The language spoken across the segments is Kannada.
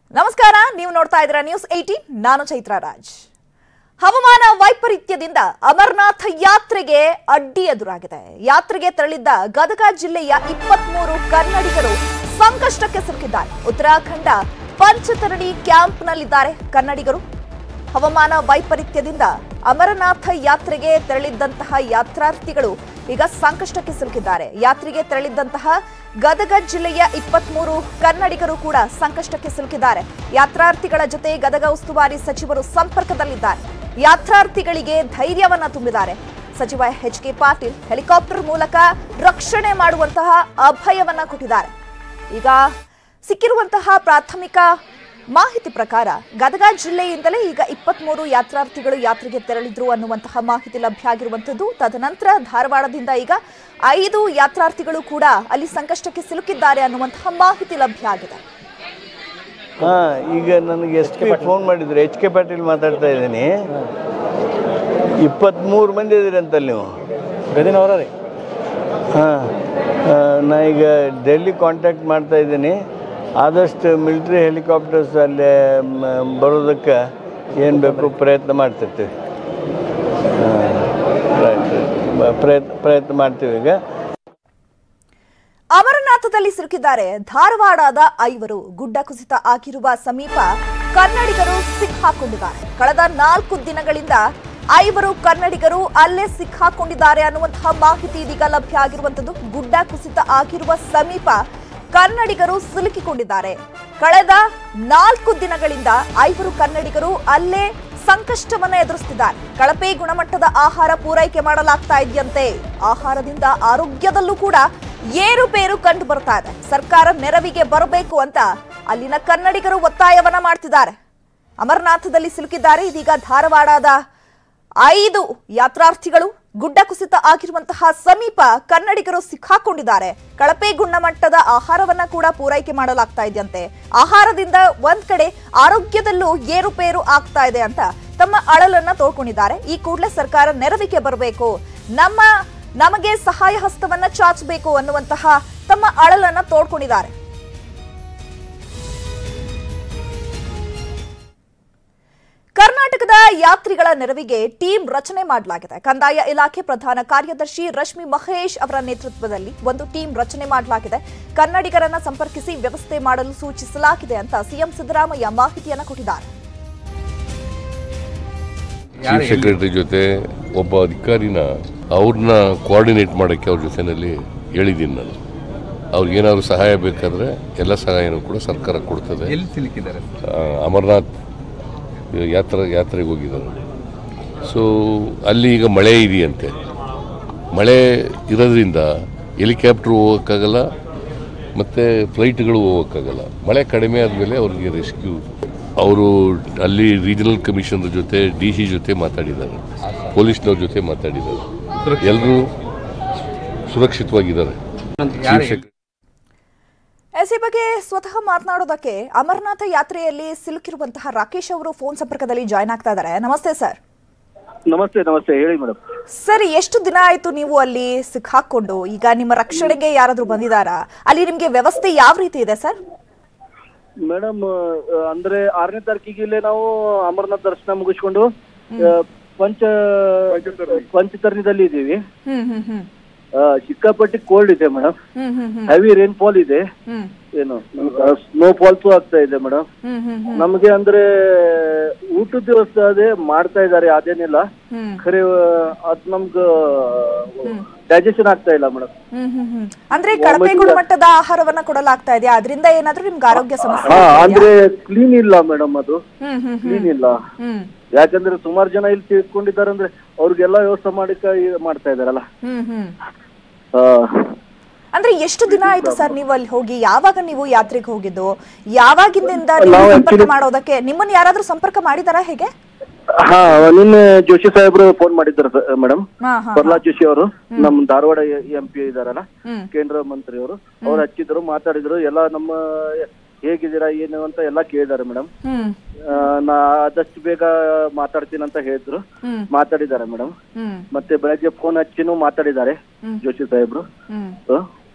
ನಮಸ್ಕಾರ ನೀವು ನೋಡ್ತಾ ಇದ್ದೀರಾ ನ್ಯೂಸ್ ಏಟೀನ್ ನಾನು ಚೈತ್ರ ರಾಜ್ ಹವಾಮಾನ ವೈಪರೀತ್ಯದಿಂದ ಅಮರನಾಥ ಯಾತ್ರೆಗೆ ಅಡ್ಡಿ ಎದುರಾಗಿದೆ ಯಾತ್ರೆಗೆ ತೆರಳಿದ್ದ ಗದಗ ಜಿಲ್ಲೆಯ ಇಪ್ಪತ್ಮೂರು ಕನ್ನಡಿಗರು ಸಂಕಷ್ಟಕ್ಕೆ ಸಿಲುಕಿದ್ದಾರೆ ಉತ್ತರಾಖಂಡ ಪಂಚತರಣಿ ಕ್ಯಾಂಪ್ನಲ್ಲಿದ್ದಾರೆ ಕನ್ನಡಿಗರು ಹವಾಮಾನ ವೈಪರೀತ್ಯದಿಂದ ಅಮರನಾಥ ಯಾತ್ರೆಗೆ ತೆರಳಿದ್ದಂತಹ ಯಾತ್ರಾರ್ಥಿಗಳು ಈಗ ಸಂಕಷ್ಟಕ್ಕೆ ಸಿಲುಕಿದ್ದಾರೆ ಯಾತ್ರೆಗೆ ತೆರಳಿದ್ದಂತಹ ಗದಗ ಜಿಲ್ಲೆಯ ಇಪ್ಪತ್ಮೂರು ಕನ್ನಡಿಗರು ಕೂಡ ಸಂಕಷ್ಟಕ್ಕೆ ಸಿಲುಕಿದ್ದಾರೆ ಯಾತ್ರಾರ್ಥಿಗಳ ಜೊತೆ ಗದಗ ಉಸ್ತುವಾರಿ ಸಚಿವರು ಸಂಪರ್ಕದಲ್ಲಿದ್ದಾರೆ ಯಾತ್ರಾರ್ಥಿಗಳಿಗೆ ಧೈರ್ಯವನ್ನ ತುಂಬಿದ್ದಾರೆ ಸಚಿವ ಎಚ್ ಕೆ ಪಾಟೀಲ್ ಹೆಲಿಕಾಪ್ಟರ್ ಮೂಲಕ ರಕ್ಷಣೆ ಮಾಡುವಂತಹ ಅಭಯವನ್ನ ಕೊಟ್ಟಿದ್ದಾರೆ ಈಗ ಸಿಕ್ಕಿರುವಂತಹ ಪ್ರಾಥಮಿಕ ಮಾಹಿತಿ ಪ್ರಕಾರ ಗದಗ ಜಿಲ್ಲೆಯಿಂದಲೇ ಈಗ ಇಪ್ಪತ್ಮೂರು ಯಾತ್ರಾರ್ಥಿಗಳು ಯಾತ್ರೆಗೆ ತೆರಳಿದ್ರು ಅನ್ನುವಂತಹ ಮಾಹಿತಿ ಲಭ್ಯ ಆಗಿರುವಂತದ್ದು ತದನಂತರ ಧಾರವಾಡದಿಂದ ಈಗ ಐದು ಯಾತ್ರಾರ್ಥಿಗಳು ಕೂಡ ಅಲ್ಲಿ ಸಂಕಷ್ಟಕ್ಕೆ ಸಿಲುಕಿದ್ದಾರೆ ಅನ್ನುವಂತಹ ಮಾಹಿತಿ ಲಭ್ಯ ಆಗಿದೆ ಹಾ ಈಗ ನನಗೆ ಎಸ್ ಪಿ ಫೋನ್ ಮಾಡಿದ್ರು ಎಚ್ ಕೆ ಪಾಟೀಲ್ ಮಾತಾಡ್ತಾ ಇದ್ದೀನಿ ಇಪ್ಪತ್ತ್ಮೂರು ಮಂದಿ ಇದ್ದೀರಿ ಅಂತಲ್ಲಿ ನೀವು ಗದಿನವರ ರೀ ಹಾಂ ನಾ ಈಗ ಡೆಲ್ಲಿ ಕಾಂಟ್ಯಾಕ್ಟ್ ಮಾಡ್ತಾ ಇದ್ದೀನಿ ಆದಷ್ಟು ಮಿಲ್ಟ್ರಿ ಹೆಲಿಕಾಪ್ಟರ್ಸ್ ಅಲ್ಲಿ ಮ, ಬರೋದಕ್ಕೆ ಏನು ಬೇಕು ಪ್ರಯತ್ನ ಮಾಡ್ತಿರ್ತೀವಿ ಹಾಂ ರೈಟ್ ಪ್ರಯತ್ನ ಪ್ರಯತ್ನ ಮಾಡ್ತೀವಿ ಈಗ ಅಮರನಾಥದಲ್ಲಿ ಸಿಲುಕಿದ್ದಾರೆ ಧಾರವಾಡದ ಐವರು ಗುಡ್ಡ ಕುಸಿತ ಆಗಿರುವ ಸಮೀಪ ಕನ್ನಡಿಗರು ಸಿಕ್ಕಾಕೊಂಡಿದ್ದಾರೆ ಕಳೆದ ನಾಲ್ಕು ದಿನಗಳಿಂದ ಐವರು ಕನ್ನಡಿಗರು ಅಲ್ಲೇ ಸಿಕ್ಕಾಕೊಂಡಿದ್ದಾರೆ ಅನ್ನುವಂತಹ ಮಾಹಿತಿ ಇದೀಗ ಲಭ್ಯ ಆಗಿರುವಂತದ್ದು ಗುಡ್ಡ ಕುಸಿತ ಆಗಿರುವ ಸಮೀಪ ಕನ್ನಡಿಗರು ಸಿಲುಕಿಕೊಂಡಿದ್ದಾರೆ ಕಳೆದ ನಾಲ್ಕು ದಿನಗಳಿಂದ ಐವರು ಕನ್ನಡಿಗರು ಅಲ್ಲೇ ಸಂಕಷ್ಟವನ್ನ ಎದುರಿಸುತ್ತಿದ್ದಾರೆ ಕಳಪೆ ಗುಣಮಟ್ಟದ ಆಹಾರ ಪೂರೈಕೆ ಮಾಡಲಾಗ್ತಾ ಇದೆಯಂತೆ ಆಹಾರದಿಂದ ಆರೋಗ್ಯದಲ್ಲೂ ಕೂಡ ಏರುಪೇರು ಕಂಡು ಬರ್ತಾ ಇದೆ ಸರ್ಕಾರ ನೆರವಿಗೆ ಬರಬೇಕು ಅಂತ ಅಲ್ಲಿನ ಕನ್ನಡಿಗರು ಒತ್ತಾಯವನ್ನ ಮಾಡ್ತಿದ್ದಾರೆ ಅಮರನಾಥದಲ್ಲಿ ಸಿಲುಕಿದ್ದಾರೆ ಇದೀಗ ಧಾರವಾಡದ ಐದು ಯಾತ್ರಾರ್ಥಿಗಳು ಗುಡ್ಡ ಕುಸಿತ ಆಗಿರುವಂತಹ ಸಮೀಪ ಕನ್ನಡಿಗರು ಸಿಕ್ಕಾಕೊಂಡಿದ್ದಾರೆ ಕಳಪೆ ಗುಣಮಟ್ಟದ ಆಹಾರವನ್ನ ಕೂಡ ಪೂರೈಕೆ ಮಾಡಲಾಗ್ತಾ ಇದೆಯಂತೆ ಆಹಾರದಿಂದ ಒಂದ್ ಕಡೆ ಆರೋಗ್ಯದಲ್ಲೂ ಏರುಪೇರು ಆಗ್ತಾ ಇದೆ ಅಂತ ತಮ್ಮ ಅಳಲನ್ನ ತೋಡ್ಕೊಂಡಿದ್ದಾರೆ ಈ ಕೂಡಲೇ ಸರ್ಕಾರ ನೆರವಿಗೆ ಬರಬೇಕು ನಮ್ಮ ನಮಗೆ ಸಹಾಯ ಹಸ್ತವನ್ನ ಚಾಚಬೇಕು ಅನ್ನುವಂತಹ ತಮ್ಮ ಅಳಲನ್ನ ತೋಡ್ಕೊಂಡಿದ್ದಾರೆ ಕರ್ನಾಟಕದ ಯಾತ್ರಿಗಳ ನೆರವಿಗೆ ಟೀಮ್ ರಚನೆ ಮಾಡಲಾಗಿದೆ ಕಂದಾಯ ಇಲಾಖೆ ಪ್ರಧಾನ ಕಾರ್ಯದರ್ಶಿ ರಶ್ಮಿ ಮಹೇಶ್ ಅವರ ನೇತೃತ್ವದಲ್ಲಿ ಒಂದು ಟೀಮ್ ರಚನೆ ಮಾಡಲಾಗಿದೆ ಕನ್ನಡಿಗರನ್ನ ಸಂಪರ್ಕಿಸಿ ವ್ಯವಸ್ಥೆ ಮಾಡಲು ಸೂಚಿಸಲಾಗಿದೆ ಅಂತ ಸಿಎಂ ಸಿದ್ದರಾಮಯ್ಯ ಮಾಹಿತಿಯನ್ನ ಕೊಟ್ಟಿದ್ದಾರೆ ಚೀಫ್ ಸೆಕ್ರೆಟರಿ ಜೊತೆ ಒಬ್ಬ ಅಧಿಕಾರಿನ ಅವ್ರನ್ನ ಕೋಆರ್ಡಿನೇಟ್ ಮಾಡೋಕ್ಕೆ ಅವ್ರ ಜೊತೆಯಲ್ಲಿ ಹೇಳಿದ್ದೀನಿ ನಾನು ಅವ್ರಿಗೇನಾದ್ರು ಸಹಾಯ ಬೇಕಾದರೆ ಎಲ್ಲ ಸಹಾಯನೂ ಕೂಡ ಸರ್ಕಾರ ಕೊಡ್ತದೆ ಎಲ್ಲಿ ಸಿಲುಕಿದ್ದಾರೆ ಆ, ಅಮರನಾಥ್ ಯಾತ್ರೆ ಯಾತ್ರೆಗೆ ಹೋಗಿದ್ದಾರೆ ಸೊ ಅಲ್ಲಿ ಈಗ ಮಳೆ ಇದೆಯಂತೆ ಮಳೆ ಇರೋದ್ರಿಂದ ಹೆಲಿಕಾಪ್ಟ್ರು ಹೋಗೋಕ್ಕಾಗಲ್ಲ ಮತ್ತು ಫ್ಲೈಟ್ಗಳು ಹೋಗೋಕ್ಕಾಗಲ್ಲ ಮಳೆ ಕಡಿಮೆ ಆದಮೇಲೆ ಅವ್ರಿಗೆ ರೆಸ್ಕ್ಯೂ ಅವರು ಅಲ್ಲಿ ರೀಜನಲ್ ಕಮಿಷನರ್ ಜೊತೆ ಡಿ ಸಿ ಜೊತೆ ಮಾತಾಡಿದ್ದಾರೆ ಪೊಲೀಸ್ನವ್ರ ಜೊತೆ ಮಾತಾಡಿದ್ದಾರೆ ಎಲ್ಲರೂ ಸುರಕ್ಷಿತವಾಗಿದ್ದಾರೆ ಯಾರು ಚೀಫ್ ಸೆಕ್ರೆಟರಿ ಎಸ್ ಈ ಬಗ್ಗೆ ಸ್ವತಃ ಮಾತನಾಡೋದಕ್ಕೆ ಅಮರನಾಥ ಯಾತ್ರೆಯಲ್ಲಿ ಸಿಲುಕಿರುವಂತಹ ರಾಕೇಶ್ ಅವರು ಫೋನ್ ಸಂಪರ್ಕದಲ್ಲಿ ಜಾಯ್ನ್ ಆಗ್ತಾ ಇದ್ದಾರೆ ನಮಸ್ತೆ ಸರ್ ನಮಸ್ತೆ ನಮಸ್ತೆ ಹೇಳಿ ಮೇಡಮ್ ಸರ್ ಎಷ್ಟು ದಿನ ಆಯ್ತು ನೀವು ಅಲ್ಲಿ ಸಿಕ್ಕಾಕೊಂಡು ಈಗ ನಿಮ್ಮ ರಕ್ಷಣೆಗೆ ಯಾರಾದ್ರೂ ಬಂದಿದಾರಾ ಅಲ್ಲಿ ನಿಮ್ಗೆ ವ್ಯವಸ್ಥೆ ಯಾವ ರೀತಿ ಇದೆ ಸರ್ ಮೇಡಮ್ ಅಂದ್ರೆ ಆರನೇ ತಾರೀಕಿಗೆ ಇಲ್ಲೇ ನಾವು ಅಮರನಾಥ್ ದರ್ಶನ ಮುಗಿಸ್ಕೊಂಡು ಆ, ಪಂಚ ಪಂಚತರ್ಣಿದಲ್ಲಿ ಇದ್ದೀವಿ ಹ್ಮ್ ಹ್ಮ್ ಹ್ಮ್ ಆ, ಸಿಕ್ಕಾಪಟ್ಟಿ ಕೋಲ್ಡ್ ಇದೆ ಮೇಡಮ್ ಹ್ಮ್ ಹ್ಮ್ ಹ್ಮ್ ಹೆವಿ ರೈನ್ ಫಾಲ್ ಇದೆ ಹ್ಮ್ ಏನು ಸ್ನೋ ಫಾಲ್ಸು ಆಗ್ತಾ ಇದೆ ಮೇಡಮ್ ಹ್ಮ್ ಹ್ಮ್ ಹ್ಮ್ ನಮಗೆ ಅಂದ್ರೆ ಊಟದ ವ್ಯವಸ್ಥೆ ಅದೇ ಮಾಡ್ತಾ ಇದ್ದಾರೆ ಅದೇನಿಲ್ಲ ಹ್ಮ್ ಖರೆ ಅದ್ ನಮ್ಗ ಡೈಜೆಷನ್ ಆಗ್ತಾ ಇಲ್ಲ ಮೇಡಮ್ ಹ್ಮ್ ಹ್ಮ್ ಹ್ಮ್ ಅಂದ್ರೆ ಕಳಪೆ ಗುಣಮಟ್ಟದ ಆಹಾರವನ್ನ ಕೊಡಲಾಗ್ತಾ ಇದೆಯಾ ಅದರಿಂದ ಏನಾದ್ರೂ ನಿಮ್ಗೆ ಆರೋಗ್ಯ ಸಮಸ್ಯೆ ಹಾ ಇದೆಯಾ? ಅಂದ್ರೆ ಕ್ಲೀನ್ ಇಲ್ಲ ಮೇಡಮ್ ಅದು ಹ್ಮ್ ಹ್ಮ್ ಹ್ಮ್ ಕ್ಲೀನ್ ಇಲ್ಲ ಹ್ಮ್ ಯಾಕಂದ್ರೆ ಸುಮಾರು ಜನ ಇಲ್ಲಿ ತಿಳ್ಕೊಂಡಿದ್ದಾರೆ ಅಂದ್ರೆ ಅವ್ರಿಗೆಲ್ಲ ವ್ಯವಸ್ಥೆ ಮಾಡಿಕ ಇದ್ ಮಾಡ್ತಾ ಇದಾರಲ್ಲ ಹ್ಮ್ ಹ್ಮ್ ಆ, ಅಂದ್ರೆ ಎಷ್ಟು ದಿನ ಆಯ್ತು ಸರ್ ನೀವು ಅಲ್ಲಿ ಹೋಗಿ ಯಾವಾಗ ನೀವು ಯಾತ್ರೆಗೆ ಹೋಗಿದ್ದು ಯಾವಾಗಿಂದ ನೀವು ನಾವು ಸಂಪರ್ಕ actually- ಮಾಡೋದಕ್ಕೆ ನಿಮ್ಮನ್ನ ಯಾರಾದ್ರೂ ಸಂಪರ್ಕ ಮಾಡಿದಾರಾ ಹೇಗೆ ಹಾ ನಿನ್ನೆ ಜೋಶಿ ಸಾಹೇಬ್ರು ಫೋನ್ ಮಾಡಿದ್ದಾರೆ ಮೇಡಮ್ ಹಾ ಹಾ ಪ್ರಹ್ಲಾದ್ ಜೋಶಿ ಅವರು ನಮ್ಮ ಧಾರವಾಡ ಎಂ ಪಿ ಇದಾರಲ್ಲ ಹ್ಮ್ ಕೇಂದ್ರ ಮಂತ್ರಿ ಅವರು ಅವ್ರು ಹಚ್ಚಿದ್ರು ಮಾತಾಡಿದ್ರು ಎಲ್ಲ ನಮ್ಮ ಹೇಗಿದ್ದೀರಾ ಏನು ಅಂತ ಎಲ್ಲ ಕೇಳಿದಾರೆ ಮೇಡಮ್ ಹ್ಮ್ ನಾ ಆದಷ್ಟು ಬೇಗ ಮಾತಾಡ್ತೀನಿ ಅಂತ ಹೇಳಿದ್ರು ಹ್ಮ್ ಮಾತಾಡಿದ್ದಾರೆ ಮೇಡಮ್ ಹ್ಮ್ ಮತ್ತೆ ಬೆಳಗ್ಗೆ ಫೋನ್ ಹಚ್ಚಿನೂ ಮಾತಾಡಿದ್ದಾರೆ ಹ್ಮ್. ಜೋಶಿ ಸಾಹೇಬ್ರು ಹ್ಮ್ ಆ,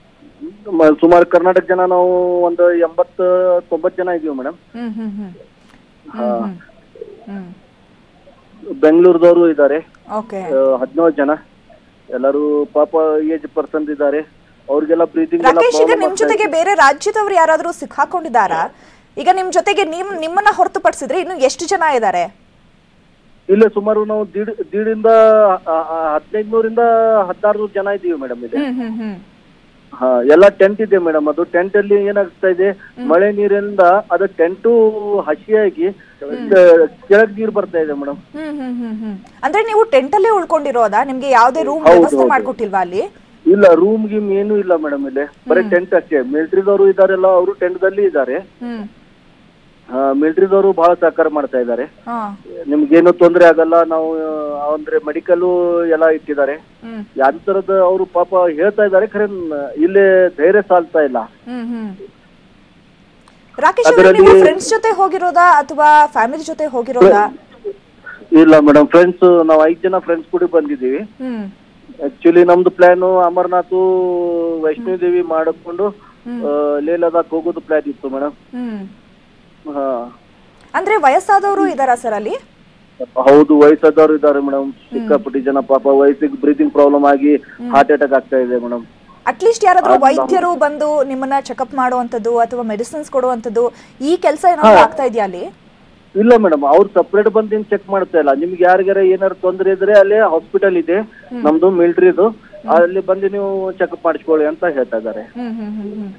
ಮ- ಸುಮಾರು ಕರ್ನಾಟಕ ಜನ ನಾವು ಒಂದು ಎಂಬತ್ತು ತೊಂಬತ್ತು ಜನ ಇದೀವಿ ಮೇಡಮ್ ಹ್ಮ್ ಹ್ಮ್ ಹ್ಮ್ ಹ್ಮ್ ಹ್ಮ್ ಬೆಂಗಳೂರದವರು ಇದ್ದಾರೆ ಓಕೆ ಹದಿನೇಳು ಜನ ಎಲ್ಲರೂ ಪಾಪ ಏಜ್ ಪರ್ಸನ್ ಇದ್ದಾರೆ ಅವ್ರಿಗೆಲ್ಲ ಬ್ರೀತಿಂಗ್ ಎಲ್ಲ ರಾಕೇಶ್ ಈಗ ಪ್ರಾಬ್ಲಮ್ ನಿಮ್ ಜೊತೆಗೆ ಬೇರೆ ರಾಜ್ಯದವ್ರು ಯಾರಾದ್ರೂ ಸಿಕ್ಕಾಕೊಂಡಿದ್ದಾರಾ ಈಗ ನಿಮ್ ಜೊತೆಗೆ ನಿಮ್ ನಿಮ್ಮನ್ನ ಹೊರತುಪಡಿಸಿದ್ರೆ ಇನ್ನು ಎಷ್ಟು ಜನ ಇದ್ದಾರೆ ಇಲ್ಲ ಸುಮಾರು ನಾವು ದೀಡ್ ದೀಡಿಂದ ಹದಿನೈದು ನೂರಿಂದ ಹದಿನಾರು ಜನ ಇದೀವಿ ಮೇಡಮ್ ಇಲ್ಲಿ ಹ್ಮ್ ಹ್ಮ್ ಹ್ಮ್ ಹಾ ಎಲ್ಲ ಟೆಂಟ್ ಇದೆ ಮೇಡಮ್ ಅದು ಟೆಂಟ್ ಅಲ್ಲಿ ಏನಾಗ್ತಾ ಇದೆ ಮಳೆ ನೀರಿಂದ ಅದು ಟೆಂಟು ಹಸಿಯಾಗಿ ಕೆಳಗ್ ನೀರು ಬರ್ತಾ ಇದೆ ಮೇಡಮ್ ಹ್ಮ್ ಹ್ಮ್ ಹ್ಮ್ ಹ್ಮ್ ಅಂದ್ರೆ ನೀವು ಟೆಂಟ್ ಅಲ್ಲೇ ಉಳ್ಕೊಂಡಿರೋದಾ ನಿಮ್ಗೆ ಯಾವ್ದೇ ರೂಮ್ ಹೌದು, ವ್ಯವಸ್ಥೆ ಹೌದು. ಮಾಡ್ಕೊಟ್ಟಿಲ್ವಾ ಅಲ್ಲಿ ಇಲ್ಲ ರೂಮ್ ಗೀಮ್ ಏನು ಇಲ್ಲ ಮೇಡಮ್ ಇಲ್ಲಿ ಬರೀ ಟೆಂಟ್ ಅಷ್ಟೇ ಮಿಲಿಟರಿದವರು ಇದಾರೆಲ್ಲ ಅವರು ಟೆಂಟ್ ದಲ್ಲಿ ಇದ್ದಾರೆ ಹ್ಮ್ ಮಿಲಿಟರಿದವರು ಬಹಳ ಸಹಕಾರ ಮಾಡ್ತಾ ಇದ್ದಾರೆ ಹಾ ನಿಮ್ಗೇನು ತೊಂದರೆ ಆಗಲ್ಲ ನಾವು ಆ, ಅಂದ್ರೆ ಮೆಡಿಕಲ್ ಎಲ್ಲ ಇಟ್ಟಿದ್ದಾರೆ ಹ್ಮ್ ಯಾಂತರದ ಅವರು ಪಾಪ ಹೇಳ್ತಾ ಇದ್ದಾರೆ ಖರೆ ಇಲ್ಲೇ ಧೈರ್ಯ ಸಾಲ್ತಾ ಇಲ್ಲ ಹ್ಮ್ ಹ್ಮ್ ರಾಕೇಶ್ ಅವ್ರೆ, ಅದರಲ್ಲಿ- ನೀವು ಫ್ರೆಂಡ್ಸ್ ಜೊತೆ ಹೋಗಿರೋದಾ ಅಥವಾ ಫ್ಯಾಮಿಲಿ ಜೊತೆ ಹೋಗಿರೋದಾ ಇಲ್ಲ ಮೇಡಮ್ ಫ್ರೆಂಡ್ಸ್ ನಾವು ಐದ್ ಜನ ಫ್ರೆಂಡ್ಸ್ ಕೂಡ ಬಂದಿದ್ದೀವಿ ಹ್ಮ್ ಆಕ್ಚುಲಿ ನಮ್ದು ಪ್ಲಾನ್ ಅಮರ್ನಾಥ್ ವೈಷ್ಣವಿ ದೇವಿ ಮಾಡಿಕೊಂಡು ಲೇ ಲದಾಖ್ ಹೋಗೋದು ಪ್ಲಾನ್ ಇತ್ತು ಮೇಡಮ್ ಹ್ಮ್ ಹಾ ಅಂದ್ರೆ ವಯಸ್ಸಾದವರು ಇದಾರಾ ಸರ್ ಅಲ್ಲಿ ಹೌದು ವಯಸ್ಸಾದವರು ಇದ್ದಾರೆ ಮೇಡಮ್ ಸಿಕ್ಕಾಪಟ್ಟಿ ಜನ ಪಾಪ ವಯಸ್ಸಿಗೆ ಬ್ರೀತಿಂಗ್ ಪ್ರಾಬ್ಲಮ್ ಆಗಿ ಹಾರ್ಟ್ ಅಟ್ಯಾಕ್ ಆಗ್ತಾ ಇದೆ ಮೇಡಮ್ ಅಟ್ಲೀಸ್ಟ್ ಯಾರಾದ್ರೂ ವೈದ್ಯರು ಬಂದು ನಿಮ್ಮನ್ನ ಚೆಕಪ್ ಮಾಡುವಂತದ್ದು ಅಥವಾ ಮೆಡಿಸಿನ್ಸ್ ಕೊಡುವಂತದ್ದು ಈ ಕೆಲಸ ಏನಾದ್ರು ಆಗ್ತಾ ಇದೆಯಾ ಅಲ್ಲಿ ಇಲ್ಲ ಮೇಡಮ್ ಅವ್ರು ಸಪ್ರೇಟ್ ಬಂದು ಚೆಕ್ ಮಾಡ್ತಾ ಇಲ್ಲ ನಿಮ್ಗೆ ಯಾರಿಗಾರ ಏನಾರು ತೊಂದರೆ ಇದ್ರೆ ಅಲ್ಲೇ ಹಾಸ್ಪಿಟಲ್ ಇದೆ ನಮ್ದು ಮಿಲಿಟರಿದು ಅಲ್ಲಿ ಬಂದು ನೀವು ಚೆಕಪ್ ಮಾಡಿಸ್ಕೊಳ್ಳಿ ಅಂತ ಹೇಳ್ತಾ ಇದ್ದಾರೆ ಹ್ಮ್ ಹ್ಮ್ ಹ್ಮ್ ಹ್ಮ್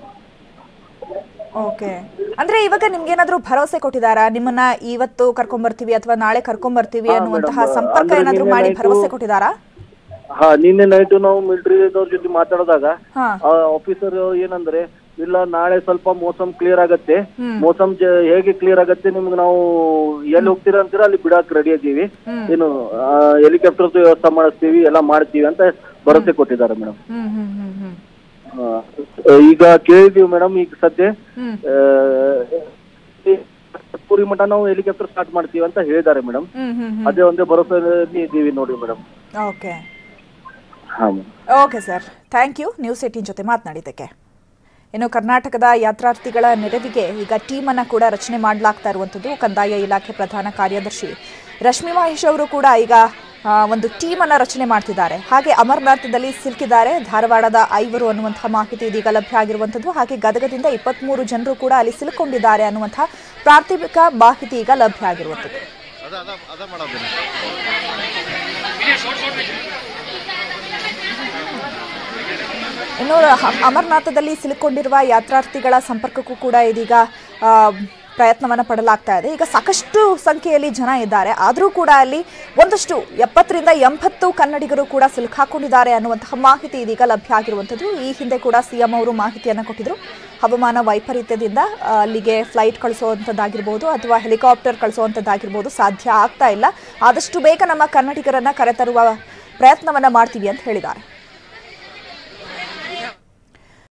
ಓಕೆ ಅಂದ್ರೆ ಇವಾಗ ನಿಮ್ಗೆ ಏನಾದ್ರೂ ಭರವಸೆ ಕೊಟ್ಟಿದಾರಾ ನಿಮ್ಮನ್ನ ಇವತ್ತು ಕರ್ಕೊಂಡ್ ಬರ್ತೀವಿ ಅಥವಾ ನಾಳೆ ಕರ್ಕೊಂಡ್ ಬರ್ತೀವಿ ಹಾ, ಅನ್ನುವಂತಹ madam. ಸಂಪರ್ಕ ಅಂದ್ರೆ ಏನಾದ್ರೂ ನಿನ್ನೆ ಮಾಡಿ night- ಭರವಸೆ ಕೊಟ್ಟಿದಾರಾ ಹಾ ನಿನ್ನೆ ನೈಟ್ ನಾವು ಮಿಲಿಟರಿದವ್ರ ಜೊತೆ ಮಾತಾಡಿದಾಗ ಹಾ ಆಫೀಸರ್ ಏನಂದ್ರೆ ಇಲ್ಲ ನಾಳೆ ಸ್ವಲ್ಪ ಮೋಸಮ್ ಕ್ಲಿಯರ್ ಆಗತ್ತೆ ಹ್ಮ್. ಮೋಸಮ್ ಜ- ಹೇಗೆ ಕ್ಲಿಯರ್ ಆಗತ್ತೆ ನಿಮ್ಗೆ ನಾವು ಎಲ್ಲಿ ಹೋಗ್ತೀರಾ ಅಂತೀರಾ ಅಲ್ಲಿ ಬಿಡಾಕ್ ರೆಡಿ ಇದೀವಿ ಏನು ಹೆಲಿಕಾಪ್ಟರ್ ವ್ಯವಸ್ಥೆ ಮಾಡಿಸ್ತೀವಿ ಎಲ್ಲ ಮಾಡ್ತೀವಿ ಅಂತ ಭರವಸೆ ಕೊಟ್ಟಿದ್ದಾರೆ ಮೇಡಮ್ ಹ್ಮ್ ಹ್ಮ್ ಹ್ಮ್ ಹ್ಮ್ ಈಗ ಕೇಳಿದೀವಿ ಮೇಡಮ್ ಈಗ ಸದ್ಯ ಹ್ಮ್ ಆ, ಪೂರಿ ಮಠ ನಾವು ಹೆಲಿಕಾಪ್ಟರ್ ಸ್ಟಾರ್ಟ್ ಮಾಡ್ತೀವಿ ಅಂತ ಹೇಳಿದ್ದಾರೆ ಮೇಡಮ್ ಹ್ಮ್ ಹ್ಮ್ ಹ್ಮ್ ಅದೇ ಒಂದೇ ಭರವಸೆ ಇದ್ದೀವಿ ನೋಡಿ ಮೇಡಮ್ ಓಕೆ ಹಾ madam okay sir thank you news eighteen ಜೊತೆ ಮಾತನಾಡಿದ್ದಕ್ಕೆ ಇನ್ನು ಕರ್ನಾಟಕದ ಯಾತ್ರಾರ್ಥಿಗಳ ನೆರವಿಗೆ ಈಗ ಟೀಮ್ ಅನ್ನ ಕೂಡ ರಚನೆ ಮಾಡಲಾಗ್ತಾ ಇರುವಂಥದ್ದು ಕಂದಾಯ ಇಲಾಖೆ ಪ್ರಧಾನ ಕಾರ್ಯದರ್ಶಿ ರಶ್ಮಿ ಮಹೇಶ್ ಅವರು ಕೂಡ ಈಗ ಆ, ಒಂದು ಟೀಮ್ ಅನ್ನ ರಚನೆ ಮಾಡ್ತಿದ್ದಾರೆ ಹಾಗೆ ಅಮರನಾಥದಲ್ಲಿ ಸಿಲುಕಿದ್ದಾರೆ ಧಾರವಾಡದ ಐವರು ಅನ್ನುವಂತಹ ಮಾಹಿತಿ ಇದೀಗ ಲಭ್ಯ ಆಗಿರುವಂಥದ್ದು ಹಾಗೆ ಗದಗದಿಂದ ಇಪ್ಪತ್ಮೂರು ಜನರು ಕೂಡ ಅಲ್ಲಿ ಸಿಲುಕೊಂಡಿದ್ದಾರೆ ಅನ್ನುವಂತಹ ಪ್ರಾಥಮಿಕ ಮಾಹಿತಿ ಈಗ ಲಭ್ಯ ಆಗಿರುವಂಥದ್ದು ಇನ್ನು ಹ- ಅಮರನಾಥದಲ್ಲಿ ಸಿಲುಕೊಂಡಿರುವ ಯಾತ್ರಾರ್ಥಿಗಳ ಸಂಪರ್ಕಕ್ಕೂ ಕೂಡ ಇದೀಗ ಆ, ಪ್ರಯತ್ನವನ್ನ ಪಡಲಾಗ್ತಾ ಇದೆ ಈಗ ಸಾಕಷ್ಟು ಸಂಖ್ಯೆಯಲ್ಲಿ ಜನ ಇದ್ದಾರೆ ಆದರೂ ಕೂಡ ಅಲ್ಲಿ ಒಂದಷ್ಟು ಎಪ್ಪತ್ತರಿಂದ ಎಂಬತ್ತು ಕನ್ನಡಿಗರು ಕೂಡ ಸಿಲುಕಾಕೊಂಡಿದ್ದಾರೆ ಅನ್ನುವಂತಹ ಮಾಹಿತಿ ಇದೀಗ ಲಭ್ಯ ಆಗಿರುವಂಥದ್ದು ಈ ಹಿಂದೆ ಕೂಡ ಸಿಎಂ ಅವರು ಮಾಹಿತಿಯನ್ನು ಕೊಟ್ಟಿದ್ರು ಹವಾಮಾನ ವೈಪರೀತ್ಯದಿಂದ ಆ, ಅಲ್ಲಿಗೆ ಫ್ಲೈಟ್ ಕಳಿಸುವಂಥದ್ದಾಗಿರ್ಬೋದು ಅಥವಾ ಹೆಲಿಕಾಪ್ಟರ್ ಕಳಿಸುವಂಥದ್ದಾಗಿರ್ಬೋದು ಸಾಧ್ಯ ಆಗ್ತಾ ಇಲ್ಲ ಆದಷ್ಟು ಬೇಗ ನಮ್ಮ ಕನ್ನಡಿಗರನ್ನ ಕರೆತರುವ ಪ್ರಯತ್ನವನ್ನ ಮಾಡ್ತೀವಿ ಅಂತ ಹೇಳಿದ್ದಾರೆ